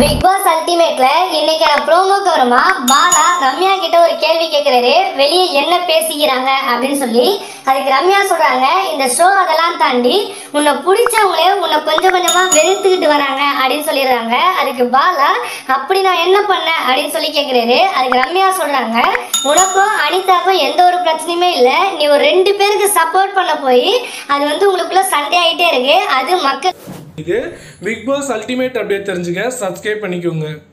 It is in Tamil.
பிக் பாஸ் அல்டிமேட்ல இன்னைக்கான ப்ரோமோக்கு வருமா பாலா ரம்யா கிட்ட ஒரு கேள்வி கேட்கிறாரு வெளியே என்ன பேசிக்கிறாங்க அப்படின்னு சொல்லி அதுக்கு ரம்யா சொல்றாங்க இந்த ஷோ அதெல்லாம் தாண்டி உன்னை பிடிச்சவங்களே உன்னை கொஞ்சம் கொஞ்சமா வெறுத்துக்கிட்டு வராங்க அப்படின்னு சொல்லிடுறாங்க அதுக்கு பாலா அப்படி நான் என்ன பண்ணேன் அப்படின்னு சொல்லி கேட்கிறாரு அதுக்கு ரம்யா சொல்றாங்க உனக்கும் அனிதாக்கும் எந்த ஒரு பிரச்சனையுமே இல்லை நீ ஒரு ரெண்டு பேருக்கு சப்போர்ட் பண்ண போய் அது வந்து உங்களுக்குள்ள சண்டை ஆயிட்டே இருக்கு அது மக்கள் இது பிக் பாஸ் அல்டிமேட் அப்டேட் தெரிஞ்சுக்க சப்ஸ்கிரைப் பண்ணிக்கோங்க